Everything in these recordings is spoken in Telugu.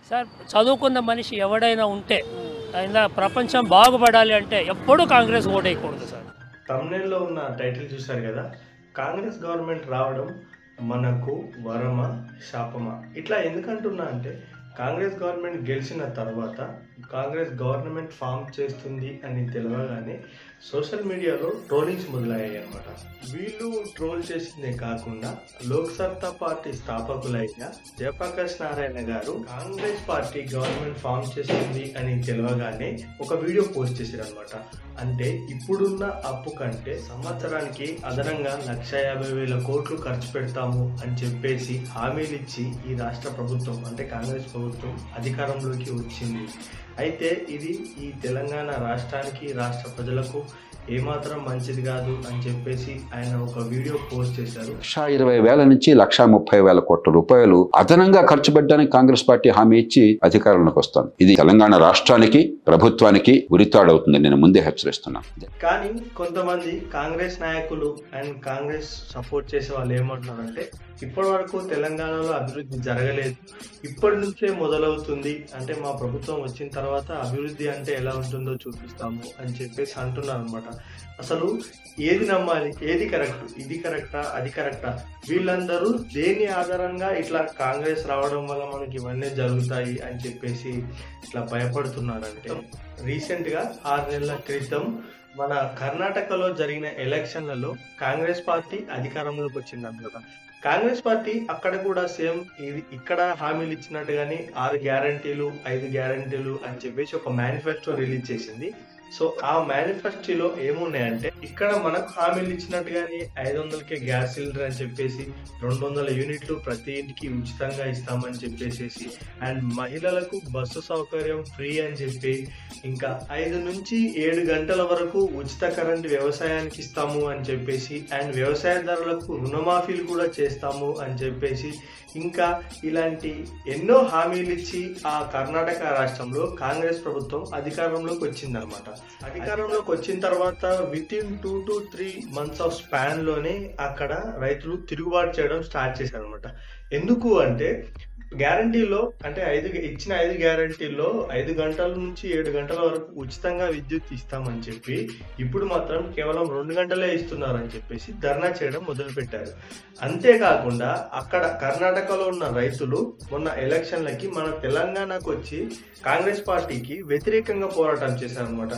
సార్ చదువుకున్న మనిషి ఎవడైనా ఉంటే అయినా ప్రపంచం బాగుపడాలి అంటే ఎప్పుడూ కాంగ్రెస్ ఓటేయకూడదు సార్ తమ్నేల్లో ఉన్న టైటిల్ చూశారు కదా కాంగ్రెస్ గవర్నమెంట్ రావడం మనకు వరమ శాపమా ఇట్లా ఎందుకంటున్నా అంటే కాంగ్రెస్ గవర్నమెంట్ గెలిచిన తర్వాత కాంగ్రెస్ గవర్నమెంట్ ఫామ్ చేస్తుంది అని తెలియగానే సోషల్ మీడియాలో ట్రోలింగ్స్ మొదలయ్యాయి అనమాట వీళ్ళు ట్రోల్ చేసిందే కాకుండా లోక్ సత్తా పార్టీ స్థాపకులైన జయప్రకాష్ నారాయణ గారు కాంగ్రెస్ పార్టీ గవర్నమెంట్ ఫామ్ చేస్తుంది అని తెలియగానే ఒక వీడియో పోస్ట్ చేశారు అనమాట అంటే ఇప్పుడున్న అప్పు కంటే సంవత్సరానికి అదనంగా లక్ష యాభై వేల కోట్లు ఖర్చు పెడతాము అని చెప్పేసి హామీలు ఇచ్చి ఈ రాష్ట్ర ప్రభుత్వం అంటే కాంగ్రెస్ ప్రభుత్వం అధికారంలోకి వచ్చింది అయితే ఇది ఈ తెలంగాణ రాష్ట్రానికి రాష్ట్ర ప్రజలకు ఏమాత్రం మంచిది కాదు అని చెప్పేసి ఆయన ఒక వీడియో పోస్ట్ చేశారు లక్ష ఇరవై వేల నుంచి లక్ష ముప్పై వేల కోట్ల రూపాయలు అదనంగా ఖర్చు పెట్టడానికి కాంగ్రెస్ పార్టీ హామీ ఇచ్చి అధికారంలోకి వస్తాను ఇది తెలంగాణ రాష్ట్రానికి ప్రభుత్వానికి ఉరితాడవుతుంది నేను ముందే హెచ్చరిస్తున్నాను కానీ కొంతమంది కాంగ్రెస్ నాయకులు అండ్ కాంగ్రెస్ సపోర్ట్ చేసే వాళ్ళు ఏమంటున్నారంటే ఇప్పటి వరకు తెలంగాణలో అభివృద్ధి జరగలేదు ఇప్పటి నుంచే మొదలవుతుంది అంటే మా ప్రభుత్వం వచ్చిన తర్వాత అభివృద్ధి అంటే ఎలా ఉంటుందో చూపిస్తాము అని చెప్పేసి అంటున్నారు అనమాట అసలు ఏది నమ్మాలి ఏది కరెక్ట్ ఇది కరెక్టా అది కరెక్టా వీళ్ళందరూ దేని ఆధారంగా ఇట్లా కాంగ్రెస్ రావడం వల్ల మనకి ఇవన్నీ జరుగుతాయి అని చెప్పేసి ఇట్లా భయపడుతున్నారంటే రీసెంట్ గా ఆరు నెలల క్రితం మన కర్ణాటకలో జరిగిన ఎలక్షన్లలో కాంగ్రెస్ పార్టీ అధికారంలోకి వచ్చింది అనమాట కాంగ్రెస్ పార్టీ అక్కడ కూడా సేమ్ ఇది ఇక్కడ హామీలు ఇచ్చినట్టుగానే ఆరు గ్యారంటీలు ఐదు గ్యారంటీలు అని చెప్పేసి ఒక మేనిఫెస్టో రిలీజ్ చేసింది సో ఆ మేనిఫెస్టోలో ఏమున్నాయంటే ఇక్కడ మనకు హామీలు ఇచ్చినట్టుగానే ఐదు వందలకే గ్యాస్ సిలిండర్ అని చెప్పేసి రెండు వందల యూనిట్లు ప్రతి ఇంటికి ఉచితంగా ఇస్తామని చెప్పేసి అండ్ మహిళలకు బస్సు సౌకర్యం ఫ్రీ అని చెప్పి ఇంకా ఐదు నుంచి ఏడు గంటల వరకు ఉచిత కరెంట్ వ్యవసాయానికి ఇస్తాము అని చెప్పేసి అండ్ వ్యవసాయదారులకు రుణమాఫీలు కూడా చేస్తాము అని చెప్పేసి ఇంకా ఇలాంటి ఎన్నో హామీలు ఇచ్చి ఆ కర్ణాటక రాష్ట్రంలో కాంగ్రెస్ ప్రభుత్వం అధికారంలోకి వచ్చిందనమాట అధికారంలోకి వచ్చిన తర్వాత within two to three months of span లోనే అక్కడ రైతులు తిరుగుబాటు చేయడం స్టార్ట్ చేశారు అనమాట ఎందుకు అంటే గ్యారంటీలో అంటే ఐదు ఇచ్చిన ఐదు గ్యారంటీల్లో ఐదు గంటల నుంచి ఏడు గంటల వరకు ఉచితంగా విద్యుత్ ఇస్తామని చెప్పి ఇప్పుడు మాత్రం కేవలం రెండు గంటలే ఇస్తున్నారని చెప్పేసి ధర్నా చేయడం మొదలుపెట్టారు అంతేకాకుండా అక్కడ కర్ణాటకలో ఉన్న రైతులు మొన్న ఎలక్షన్లకి మన తెలంగాణకు వచ్చి కాంగ్రెస్ పార్టీకి వ్యతిరేకంగా పోరాటం చేశారనమాట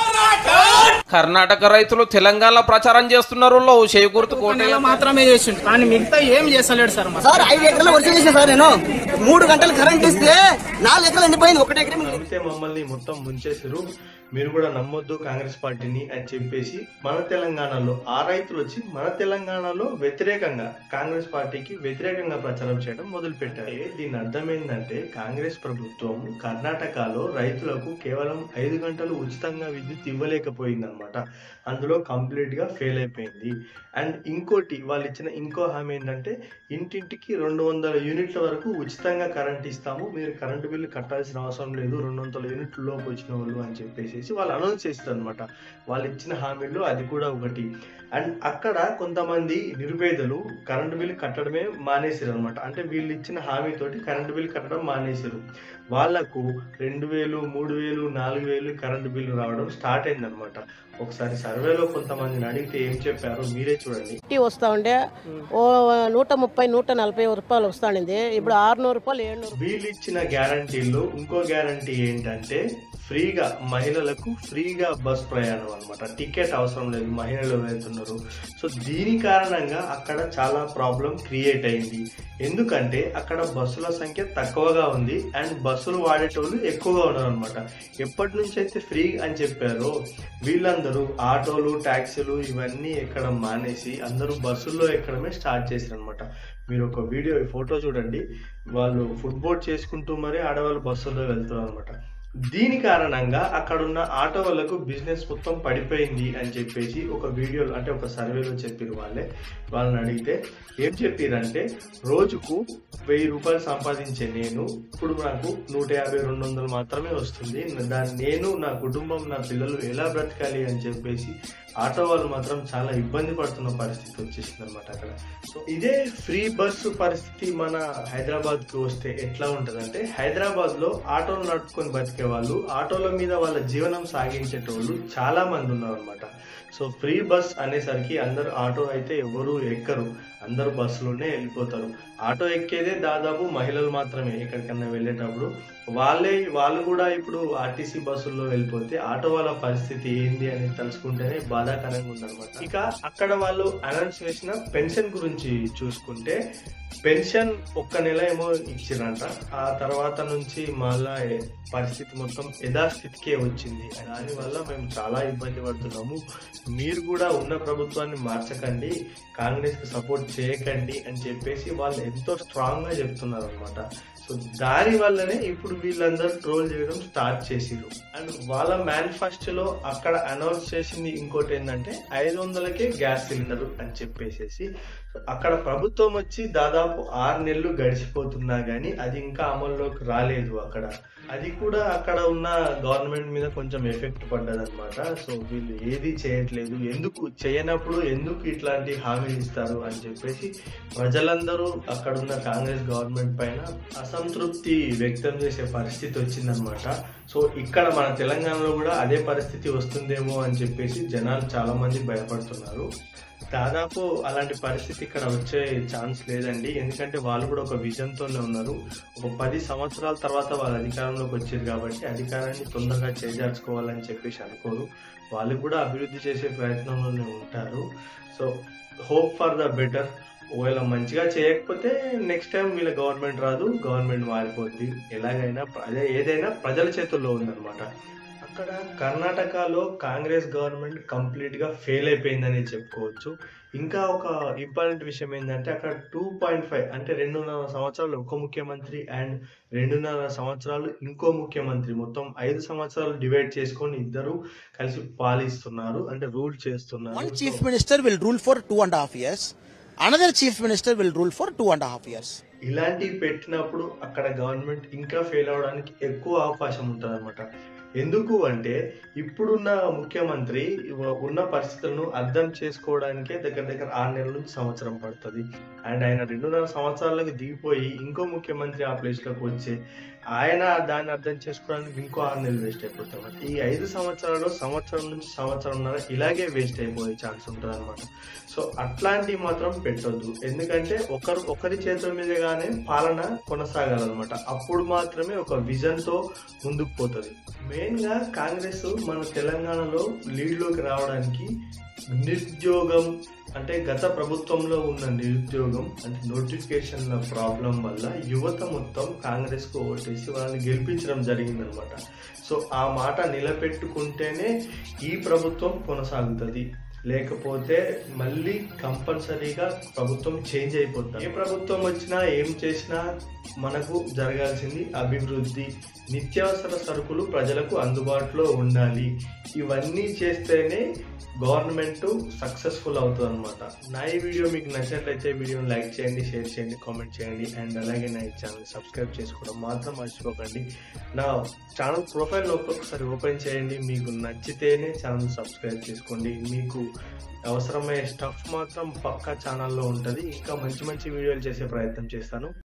కర్ణాటక రైతులు తెలంగాణ ప్రచారం చేస్తున్నారు లో చేకూర్తు కోట నెల మాత్రమే చేసిండు కానీ మిగతా ఏం చేస్తలేడు సార్ మరి. సార్ ఐదు ఎకరాలు వర్షం చేసిన సార్ నేను మూడు గంటలు కరెంట్ ఇస్తే నాలుగు ఎకరాలు ఎండిపోయింది ఒకటి ఎకరం మిగిలింది. నమ్మితే మమ్మల్ని మొత్తం ముంచేసారు మీరు కూడా నమ్మొద్దు కాంగ్రెస్ పార్టీని అని చెప్పేసి మన తెలంగాణలో ఆ రైతులు వచ్చి మన తెలంగాణలో వ్యతిరేకంగా కాంగ్రెస్ పార్టీకి వ్యతిరేకంగా ప్రచారం చేయడం మొదలు పెట్టారు దీని అర్థం ఏంటంటే కాంగ్రెస్ ప్రభుత్వం కర్ణాటకలో రైతులకు కేవలం ఐదు గంటలు ఉచితంగా విద్యుత్ ఇవ్వలేకపోయింది అనమాట అందులో కంప్లీట్ గా ఫెయిల్ అయిపోయింది అండ్ ఇంకోటి వాళ్ళు ఇచ్చిన ఇంకో హామీ ఏంటంటే ఇంటింటికి రెండు వందల యూనిట్ల వరకు ఉచితంగా కరెంట్ ఇస్తాము మీరు కరెంటు బిల్లు కట్టాల్సిన అవసరం లేదు రెండు వందల యూనిట్ల లోపు వచ్చిన వాళ్ళు అని చెప్పేసి వాళ్ళు అనౌన్స్ చేస్తారు అనమాట వాళ్ళు ఇచ్చిన హామీల్లో అది కూడా ఒకటి అండ్ అక్కడ కొంతమంది నిరుపేదలు కరెంటు బిల్లు కట్టడమే మానేసారు అనమాట అంటే వీళ్ళు ఇచ్చిన హామీతోటి కరెంటు బిల్లు కట్టడం మానేసారు వాళ్లకు రెండు వేలు మూడు వేలు నాలుగు వేలు కరెంటు బిల్లు రావడం స్టార్ట్ అయిందనమాట ఒకసారి సర్వేలో కొంతమందిని అడిగితే ఏం చెప్పారో మీరే చూడండి టీ వస్తూ ఉండే ఓ నూట ముప్పై నూట నలభై రూపాయలు వస్తాండింది ఇప్పుడు ఆరునూరు రూపాయలు ఏడునూరు వీళ్ళు ఇచ్చిన గ్యారంటీల్లో ఇంకో గ్యారంటీ ఏంటంటే ఫ్రీగా మహిళలకు ఫ్రీగా బస్ ప్రయాణం అనమాట టికెట్ అవసరం లేదు మహిళలు వెళ్తున్నారు సో దీని కారణంగా అక్కడ చాలా ప్రాబ్లం క్రియేట్ అయింది ఎందుకంటే అక్కడ బస్సుల సంఖ్య తక్కువగా ఉంది అండ్ బస్సులు వాడేటోళ్ళు ఎక్కువగా ఉన్నారు అనమాట ఎప్పటి నుంచి అయితే ఫ్రీ అని చెప్పారో వీళ్ళందరూ ఆటోలు ట్యాక్సీలు ఇవన్నీ ఎక్కడం మానేసి అందరూ బస్సుల్లో ఎక్కడమే స్టార్ట్ చేశారు అనమాట మీరు ఒక వీడియో ఫోటో చూడండి వాళ్ళు ఫుట్బాల్ చేసుకుంటూ మరీ ఆడవాళ్ళు బస్సుల్లో వెళ్తున్నారు అనమాట దీని కారణంగా అక్కడున్న ఆటో వాళ్ళకు బిజినెస్ మొత్తం పడిపోయింది అని చెప్పేసి ఒక వీడియో అంటే ఒక సర్వేలో చెప్పిరు వాళ్ళే వాళ్ళని అడిగితే ఏం చెప్పిరంటే రోజుకు వెయ్యి రూపాయలు సంపాదించే నేను ఇప్పుడు నాకు నూట యాభై రెండు వందలు మాత్రమే వస్తుంది దాన్ని నేను నా కుటుంబం నా పిల్లలు ఎలా బ్రతకాలి అని చెప్పేసి ఆటో వాళ్ళు మాత్రం చాలా ఇబ్బంది పడుతున్న పరిస్థితి వచ్చేసింది అనమాట అక్కడ సో ఇదే ఫ్రీ బస్సు పరిస్థితి మన హైదరాబాద్ కి వస్తే ఎట్లా ఉంటదంటే హైదరాబాద్ లో ఆటోలు నడుపుకొని బతికే వాళ్ళు ఆటోల మీద వాళ్ళ జీవనం సాగించేటోళ్ళు చాలా మంది ఉన్నారు అనమాట సో ఫ్రీ బస్ అనేసరికి అందరు ఆటో అయితే ఎవరు ఎక్కరు అందరూ బస్సులోనే వెళ్ళిపోతారు ఆటో ఎక్కేదే దాదాపు మహిళలు మాత్రమే ఎక్కడికన్నా వెళ్ళేటప్పుడు వాళ్ళే వాళ్ళు కూడా ఇప్పుడు ఆర్టీసీ బస్సుల్లో వెళ్ళిపోతే ఆటో వాళ్ళ పరిస్థితి ఏంది అని తెలుసుకుంటేనే బాధాకరంగా ఉందన్నమాట ఇక అక్కడ వాళ్ళు అనౌన్స్ చేసిన పెన్షన్ గురించి చూసుకుంటే పెన్షన్ ఒక్క నెల ఏమో ఇచ్చిరంట ఆ తర్వాత నుంచి మళ్ళా ఏ- పరిస్థితి మొత్తం యథాస్థితికే వచ్చింది దాని వల్ల మేము చాలా ఇబ్బంది పడుతున్నాము మీరు కూడా ఉన్న ప్రభుత్వాన్ని మార్చకండి కాంగ్రెస్ కి సపోర్ట్ చేయకండి అని చెప్పేసి వాళ్ళు ఎంతో స్ట్రాంగ్ గా చెప్తున్నారు అనమాట సో దాని వల్లనే ఇప్పుడు వీళ్ళందరూ ట్రోల్ చేయడం స్టార్ట్ చేసిరు అండ్ వాళ్ళ మేనిఫెస్టోలో అక్కడ అనౌన్స్ చేసింది ఇంకోటి ఏంటంటే ఐదు వందలకే గ్యాస్ సిలిండర్ అని చెప్పేసేసి అక్కడ ప్రభుత్వం వచ్చి దాదాపు ఆరు నెలలు గడిచిపోతున్నా గానీ అది ఇంకా అమల్లోకి రాలేదు అక్కడ అది కూడా అక్కడ ఉన్న గవర్నమెంట్ మీద కొంచెం ఎఫెక్ట్ పడ్డదన్నమాట సో వీళ్ళు ఏది చేయట్లేదు ఎందుకు చేయనప్పుడు ఎందుకు ఇట్లాంటి హామీలు ఇస్తారు అని చెప్పేసి ప్రజలందరూ అక్కడ ఉన్న కాంగ్రెస్ గవర్నమెంట్ పైన అసంతృప్తి వ్యక్తం చేసే పరిస్థితి వచ్చిందనమాట సో ఇక్కడ మన తెలంగాణలో కూడా అదే పరిస్థితి వస్తుందేమో అని చెప్పేసి జనాలు చాలా మంది భయపడుతున్నారు దాదాపు అలాంటి పరిస్థితి ఇక్కడ వచ్చే ఛాన్స్ లేదండి ఎందుకంటే వాళ్ళు కూడా ఒక విజన్ తోనే ఉన్నారు ఒక పది సంవత్సరాల తర్వాత వాళ్ళు అధికారంలోకి వచ్చారు కాబట్టి అధికారాన్ని తొందరగా చేజార్చుకోవాలని చెప్పేసి అనుకోరు వాళ్ళు కూడా అభివృద్ధి చేసే ప్రయత్నంలోనే ఉంటారు so hope for the better ఒకవేళ మంచిగా చేయకపోతే నెక్స్ట్ టైం వీళ్ళ గవర్నమెంట్ రాదు గవర్నమెంట్ మారిపోద్ది ఎలాగైనా అదే ఏదైనా ప్రజల చేతుల్లో ఉందన్నమాట అక్కడ కర్ణాటకలో కాంగ్రెస్ గవర్నమెంట్ కంప్లీట్ గా ఫెయిల్ అయిపోయిందని చెప్పుకోవచ్చు ఇంకా ఒక ఇంపార్టెంట్ విషయం ఏంటంటే అక్కడ టూ పాయింట్ ఫైవ్ అంటే రెండున్నర సంవత్సరాలు ఒక ముఖ్యమంత్రి అండ్ రెండున్నర సంవత్సరాలు ఇంకో ముఖ్యమంత్రి మొత్తం ఐదు సంవత్సరాలు డివైడ్ చేసుకొని ఇద్దరు కలిసి పాలిస్తున్నారు అంటే రూల్ చేస్తున్నారు One chief minister will rule for two and a half years. Another chief minister will rule for two and a half years. ఇలాంటివి పెట్టినప్పుడు అక్కడ గవర్నమెంట్ ఇంకా ఫెయిల్ అవడానికి ఎక్కువ అవకాశం ఉంటుంది అనమాట ఎందుకు అంటే ఇప్పుడున్న ముఖ్యమంత్రి ఇవ- ఉన్న పరిస్థితులను అర్థం చేసుకోవడానికే దగ్గర దగ్గర ఆరు నెలల నుంచి సంవత్సరం పడుతుంది అండ్ ఆయన రెండున్నర సంవత్సరాలకు దిగిపోయి ఇంకో ముఖ్యమంత్రి ఆ ప్లేస్ లోకి వచ్చి ఆయన దాన్ని అర్థం చేసుకోవడానికి ఇంకో ఆరు నెలలు వేస్ట్ అయిపోతాం ఈ ఐదు సంవత్సరాలు సంవత్సరం నుంచి సంవత్సరంన్నర ఇలాగే వేస్ట్ అయిపోయే ఛాన్స్ ఉంటుంది అనమాట సో అట్లాంటివి మాత్రం పెట్టొద్దు ఎందుకంటే ఒకరు ఒకరి చేతుల మీదగానే పాలన కొనసాగాలన్నమాట అప్పుడు మాత్రమే ఒక విజన్ తో ముందుకు పోతుంది మెయిన్ గా కాంగ్రెస్ మన తెలంగాణలో లీడ్ లోకి రావడానికి నిరుద్యోగం అంటే గత ప్రభుత్వంలో ఉన్న నిరుద్యోగం అంటే నోటిఫికేషన్ల ప్రాబ్లం వల్ల యువత మొత్తం కాంగ్రెస్ కు ఓటేసి వాళ్ళని గెలిపించడం జరిగిందనమాట సో ఆ మాట నిలబెట్టుకుంటేనే ఈ ప్రభుత్వం కొనసాగుతుంది లేకపోతే మళ్ళీ కంపల్సరీగా ప్రభుత్వం చేంజ్ అయిపోతుంది ఏ ప్రభుత్వం వచ్చినా ఏం చేసినా మనకు జరగాల్సింది అభివృద్ధి నిత్యావసర సరుకులు ప్రజలకు అందుబాటులో ఉండాలి ఇవన్నీ చేస్తేనే గవర్నమెంట్ సక్సెస్ఫుల్ అవుతుంది అనమాట నా ఈ వీడియో మీకు నచ్చినట్లయితే వీడియోని లైక్ చేయండి షేర్ చేయండి కామెంట్ చేయండి అండ్ అలాగే నా ఈ ఛానల్ సబ్స్క్రైబ్ చేసుకోవడం మాత్రం మర్చిపోకండి నా ఛానల్ ప్రొఫైల్ ఒక్కొక్కసారి ఓపెన్ చేయండి మీకు నచ్చితేనే ఛానల్ సబ్స్క్రైబ్ చేసుకోండి మీకు అవసరమయ్యే స్టఫ్ మాత్రం పక్కా ఛానల్లో ఉంటుంది ఇంకా మంచి మంచి వీడియోలు చేసే ప్రయత్నం చేస్తాను